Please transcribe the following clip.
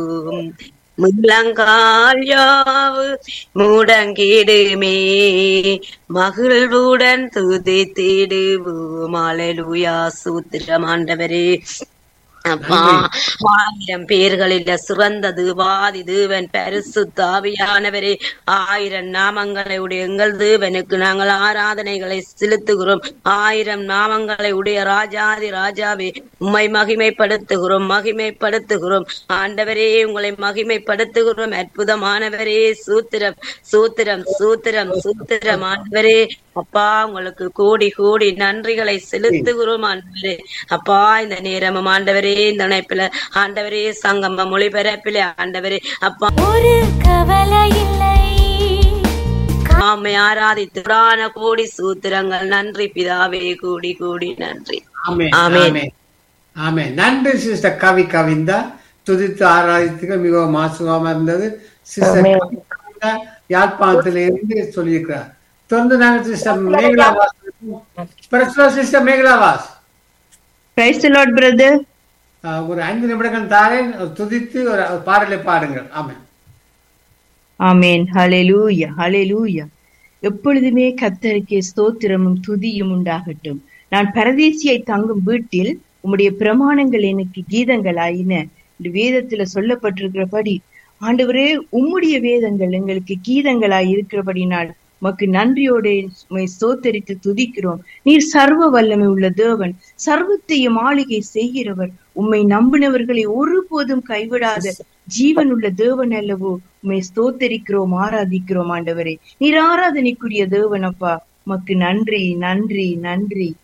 முழங்கால் யாவு முடங்கிடுமே மகிழ்வுடன் துதித்திடுவோம் அலலுயா சூத்திரம் ஆண்டவரே அப்பா ஆயிரம் பேர்களில் சிறந்தது வாதி தேவன் பரிசு தாவியானவரே ஆயிரம் நாமங்களை உடைய எங்கள் தேவனுக்கு நாங்கள் ஆராதனைகளை செலுத்துகிறோம் ஆயிரம் நாமங்களை உடைய ராஜாதி ராஜாவே உம்மை மகிமைப்படுத்துகிறோம் மகிமைப்படுத்துகிறோம் ஆண்டவரே உங்களை மகிமைப்படுத்துகிறோம் அற்புதமானவரே சூத்திரம் சூத்திரம் சூத்திரம் சூத்திரம் ஆண்டவரே அப்பா உங்களுக்கு கோடி கோடி நன்றிகளை செலுத்துகிறோம் ஆண்டவரே அப்பா இந்த நேரமும் ஆண்டவரே இந்த இணைப்பில ஆண்டவரே சங்கம மொழிபெறப்பில ஆண்டவரே அப்பா ஒரு கவலை இல்லை ஆமை ஆராதித்து புராண கோடி சூத்திரங்கள் நன்றி பிதாவே கோடி கோடி நன்றி ஆமென் ஆமென். ஆமென் ஆமென் நன்றி சிஸ்டர் கவி கவிந்தா துதித்து ஆராதித்துக்கு மிகவும் மாசுகமா இருந்தது சிஸ்டர் கவிதா யாழ்ப்பாணத்தில இருந்து சொல்லியிருக்கிறார் தொடர்ந்து நாங்கள் சிஸ்டர் மேகலாவாஸ் பிரசுர சிஸ்டர் மேகலாவாஸ் பிரைஸ் லார்ட் பிரதர் ஆஹ், ஒரு ஐந்து நிமிடங்கள் தாரேன் துதித்து ஒரு பாடலை பாடுங்கள் ஆமென் ஆமேன் ஹalleluya ஹalleluya எப்பொழுதுமே கர்த்தருக்கு ஸ்தோத்திரமும் துதியும் உண்டாகட்டும் நான் பரதேசியை தங்கும் வீட்டில் உம்முடைய பிரமாணங்கள் எனக்கு கீதங்களாயின இந்த வேதத்துல சொல்லப்பட்டிருக்கிறபடி ஆண்டவரே உம்முடைய வேதங்கள் எங்களுக்கு கீதங்களாய் இருக்கிறபடினால் உமக்கு நன்றியோடு உம்மை ஸ்தோத்தரித்து துதிக்கிறோம் நீர் சர்வ வல்லமை உள்ள தேவன் சர்வத்தையும் ஆளுகை செய்கிறவர் உம்மை நம்பினவர்களை ஒருபோதும் கைவிடாத ஜீவனுள்ள தேவன் அல்லவோ உம்மை ஸ்தோத்தரிக்கிறோம் ஆராதிக்கிறோம் ஆண்டவரே நீர் ஆராதனைக்குரிய தேவன் அப்பா உமக்கு நன்றி நன்றி நன்றி